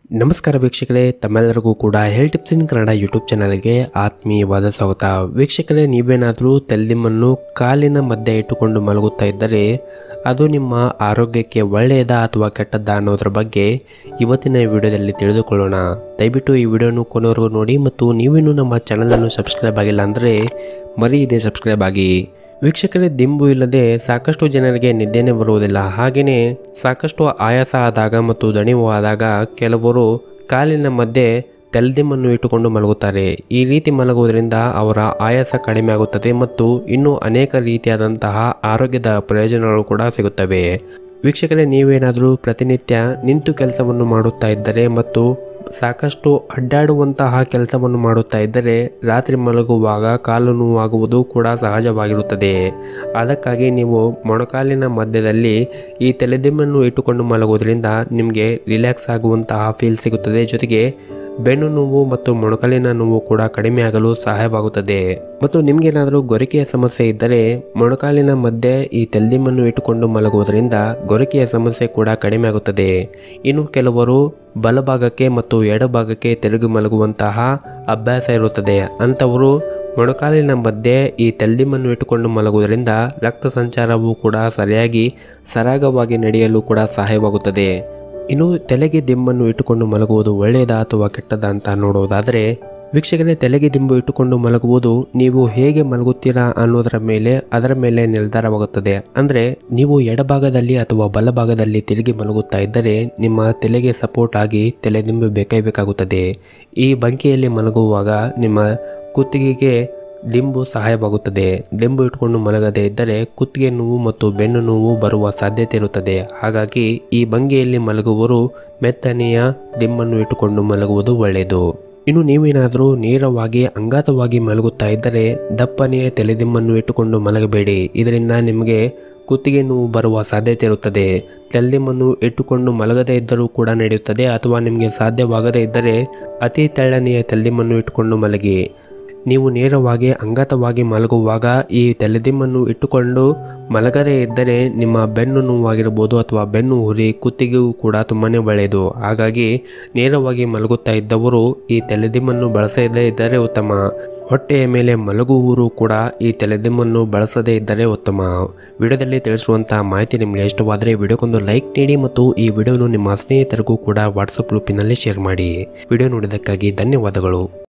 ನಮಸ್ಕಾರ ವೀಕ್ಷಕರೇ ತಮ್ಮೆಲ್ಲರಿಗೂ ಕೂಡ health tips in Kannada YouTube ಚಾನಲ್ಗೆ ಆತ್ಮೀಯವಾದ ಸ್ವಾಗತ ವೀಕ್ಷಕರೇ ನೀವೇನಾದರೂ ತೆಲ್ದಿಮ್ಮನ್ನು ಕಾಲಿನ ಮಧ್ಯೆ ಇಟ್ಟುಕೊಂಡು ಮಲಗುತ್ತಾ ಇದ್ದರೆ ಅದು ನಿಮ್ಮ ಆರೋಗ್ಯಕ್ಕೆ ಒಳ್ಳೆಯದಾ ಅಥವಾ ಕೆಟ್ಟದ್ದಾ ಅನ್ನೋದ್ರ ಬಗ್ಗೆ ಇವತ್ತಿನ ಈ ವಿಡಿಯೋದಲ್ಲಿ ತಿಳಿದುಕೊಳ್ಳೋಣ ದಯವಿಟ್ಟು ಈ ವಿಡಿಯೋನು ಕೊನೆವರೆಗೂ ನೋಡಿ ಮತ್ತು ನೀವಿನ್ನೂ ನಮ್ಮ ಚಾನಲನ್ನು ಸಬ್ಸ್ಕ್ರೈಬ್ ಆಗಿಲ್ಲ ಅಂದರೆ ಮರೆಯದೆ ಸಬ್ಸ್ಕ್ರೈಬ್ ಆಗಿ ವೀಕ್ಷಕರೇ ದಿಂಬು ಇಲ್ಲದೆ ಸಾಕಷ್ಟು ಜನರಿಗೆ ನಿದ್ದೆನೇ ಬರುವುದಿಲ್ಲ ಹಾಗೆಯೇ ಸಾಕಷ್ಟು ಆಯಾಸ ಆದಾಗ ಮತ್ತು ದಣಿವು ಆದಾಗ ಕೆಲವರು ಕಾಲಿನ ಮಧ್ಯೆ ತೆಲ್ದಿಮ್ಮನ್ನು ಇಟ್ಟುಕೊಂಡು ಮಲಗುತ್ತಾರೆ ಈ ರೀತಿ ಮಲಗುವುದರಿಂದ ಅವರ ಆಯಾಸ ಕಡಿಮೆ ಆಗುತ್ತದೆ ಮತ್ತು ಇನ್ನೂ ಅನೇಕ ರೀತಿಯಾದಂತಹ ಆರೋಗ್ಯದ ಪ್ರಯೋಜನಗಳು ಕೂಡ ಸಿಗುತ್ತವೆ ವೀಕ್ಷಕರೇ ನೀವೇನಾದರೂ ಪ್ರತಿನಿತ್ಯ ನಿಂತು ಕೆಲಸವನ್ನು ಮಾಡುತ್ತಾ ಇದ್ದರೆ ಮತ್ತು ಸಾಕಷ್ಟು ಅಡ್ಡಾಡುವಂತಹ ಕೆಲಸವನ್ನು ಮಾಡುತ್ತಾ ಇದ್ದರೆ ರಾತ್ರಿ ಮಲಗುವಾಗ ಕಾಲು ನೋವಾಗುವುದು ಕೂಡ ಸಹಜವಾಗಿರುತ್ತದೆ ಅದಕ್ಕಾಗಿ ನೀವು ಮೊಣಕಾಲಿನ ಮಧ್ಯದಲ್ಲಿ ಈ ತಲೆದಿಮ್ಮನ್ನು ಇಟ್ಟುಕೊಂಡು ಮಲಗುವುದರಿಂದ ನಿಮಗೆ ರಿಲ್ಯಾಕ್ಸ್ ಆಗುವಂತಹ ಫೀಲ್ ಸಿಗುತ್ತದೆ ಜೊತೆಗೆ ಬೆನ್ನು ನೋವು ಮತ್ತು ಮೊಣಕಾಲಿನ ನೋವು ಕೂಡ ಕಡಿಮೆ ಆಗಲು ಸಹಾಯವಾಗುತ್ತದೆ ಮತ್ತು ನಿಮಗೇನಾದರೂ ಗೊರಕೆಯ ಸಮಸ್ಯೆ ಇದ್ದರೆ ಮೊಣಕಾಲಿನ ಮಧ್ಯೆ ಈ ತೆಲ್ದಿಮ್ಮನ್ನು ಇಟ್ಟುಕೊಂಡು ಮಲಗುವುದರಿಂದ ಗೊರಕೆಯ ಸಮಸ್ಯೆ ಕೂಡ ಕಡಿಮೆ ಆಗುತ್ತದೆ ಇನ್ನು ಕೆಲವರು ಬಲಭಾಗಕ್ಕೆ ಮತ್ತು ಎಡಭಾಗಕ್ಕೆ ತಿರುಗಿ ಮಲಗುವಂತಹ ಅಭ್ಯಾಸ ಇರುತ್ತದೆ ಅಂಥವರು ಮೊಣಕಾಲಿನ ಮಧ್ಯೆ ಈ ತೆಲ್ದಿಮ್ಮನ್ನು ಇಟ್ಟುಕೊಂಡು ಮಲಗುವುದರಿಂದ ರಕ್ತ ಸಂಚಾರವು ಕೂಡ ಸರಿಯಾಗಿ ಸರಾಗವಾಗಿ ನಡೆಯಲು ಕೂಡ ಸಹಾಯವಾಗುತ್ತದೆ ಇನ್ನು ತಲೆಗೆ ದಿಂಬನ್ನು ಇಟ್ಟುಕೊಂಡು ಮಲಗುವುದು ಒಳ್ಳೆಯದಾ ಅಥವಾ ಕೆಟ್ಟದಾ ಅಂತ ನೋಡುವುದಾದರೆ ವೀಕ್ಷಕರೇ ತಲೆಗೆ ದಿಂಬು ಇಟ್ಟುಕೊಂಡು ಮಲಗುವುದು ನೀವು ಹೇಗೆ ಮಲಗುತ್ತೀರಾ ಅನ್ನೋದರ ಮೇಲೆ ಅದರ ಮೇಲೆ ನಿರ್ಧಾರವಾಗುತ್ತದೆ ಅಂದರೆ ನೀವು ಎಡಭಾಗದಲ್ಲಿ ಅಥವಾ ಬಲಭಾಗದಲ್ಲಿ ತಿರುಗಿ ಮಲಗುತ್ತಾ ಇದ್ದರೆ ನಿಮ್ಮ ತಲೆಗೆ ಸಪೋರ್ಟ್ ಆಗಿ ತಲೆ ದಿಂಬು ಬೇಕೇ ಬೇಕಾಗುತ್ತದೆ ಈ ಬಂಕಿಯಲ್ಲಿ ಮಲಗುವಾಗ ನಿಮ್ಮ ಕುತ್ತಿಗೆಗೆ ದಿಂಬು ಸಹಾಯವಾಗುತ್ತದೆ ದಿಂಬು ಇಟ್ಕೊಂಡು ಮಲಗದೇ ಇದ್ದರೆ ಕುತ್ತಿಗೆ ನೋವು ಮತ್ತು ಬೆನ್ನು ನೋವು ಬರುವ ಸಾಧ್ಯತೆ ಇರುತ್ತದೆ ಹಾಗಾಗಿ ಈ ಭಂಗಿಯಲ್ಲಿ ಮಲಗುವವರು ಮೆತ್ತನೆಯ ದಿಂಬನ್ನು ಇಟ್ಟುಕೊಂಡು ಮಲಗುವುದು ಒಳ್ಳೆಯದು ಇನ್ನು ನೀವೇನಾದರೂ ನೇರವಾಗಿ ಅಂಗಾತವಾಗಿ ಮಲಗುತ್ತಾ ಇದ್ದರೆ ದಪ್ಪನೆಯ ತಲೆದಿಂಬನ್ನು ಇಟ್ಟುಕೊಂಡು ಮಲಗಬೇಡಿ ಇದರಿಂದ ನಿಮಗೆ ಕುತ್ತಿಗೆ ನೋವು ಬರುವ ಸಾಧ್ಯತೆ ಇರುತ್ತದೆ ತೆಲ್ದಿಮ್ಮನ್ನು ಇಟ್ಟುಕೊಂಡು ಮಲಗದೇ ಇದ್ದರೂ ಕೂಡ ನಡೆಯುತ್ತದೆ ಅಥವಾ ನಿಮಗೆ ಸಾಧ್ಯವಾಗದೇ ಇದ್ದರೆ ಅತಿ ತೆಳ್ಳನೆಯ ತೆಲ್ದಿಮ್ಮನ್ನು ಇಟ್ಟುಕೊಂಡು ಮಲಗಿ ನೀವು ನೇರವಾಗಿ ಅಂಗತವಾಗಿ ಮಲಗುವಾಗ ಈ ತಲೆದಿಮ್ಮನ್ನು ಇಟ್ಟುಕೊಂಡು ಮಲಗದೇ ಇದ್ದರೆ ನಿಮ್ಮ ಬೆನ್ನು ನೋವಾಗಿರ್ಬೋದು ಅಥವಾ ಬೆನ್ನು ಹುರಿ ಕುತ್ತಿಗೆಯೂ ಕೂಡ ತುಂಬಾ ಒಳ್ಳೆಯದು ಹಾಗಾಗಿ ನೇರವಾಗಿ ಮಲಗುತ್ತಾ ಇದ್ದವರು ಈ ತಲೆದಿಮ್ಮನ್ನು ಬಳಸದೇ ಇದ್ದರೆ ಉತ್ತಮ ಹೊಟ್ಟೆಯ ಮೇಲೆ ಮಲಗುವವರು ಕೂಡ ಈ ತಲೆದಿಮ್ಮನ್ನು ಬಳಸದೇ ಇದ್ದರೆ ಉತ್ತಮ ವಿಡಿಯೋದಲ್ಲಿ ತಿಳಿಸುವಂಥ ಮಾಹಿತಿ ನಿಮಗೆ ಇಷ್ಟವಾದರೆ ವಿಡಿಯೋಕ್ಕೊಂದು ಲೈಕ್ ನೀಡಿ ಮತ್ತು ಈ ವಿಡಿಯೋನು ನಿಮ್ಮ ಸ್ನೇಹಿತರಿಗೂ ಕೂಡ ವಾಟ್ಸಪ್ ಗ್ರೂಪಿನಲ್ಲಿ ಶೇರ್ ಮಾಡಿ ವಿಡಿಯೋ ನೋಡಿದ್ದಕ್ಕಾಗಿ ಧನ್ಯವಾದಗಳು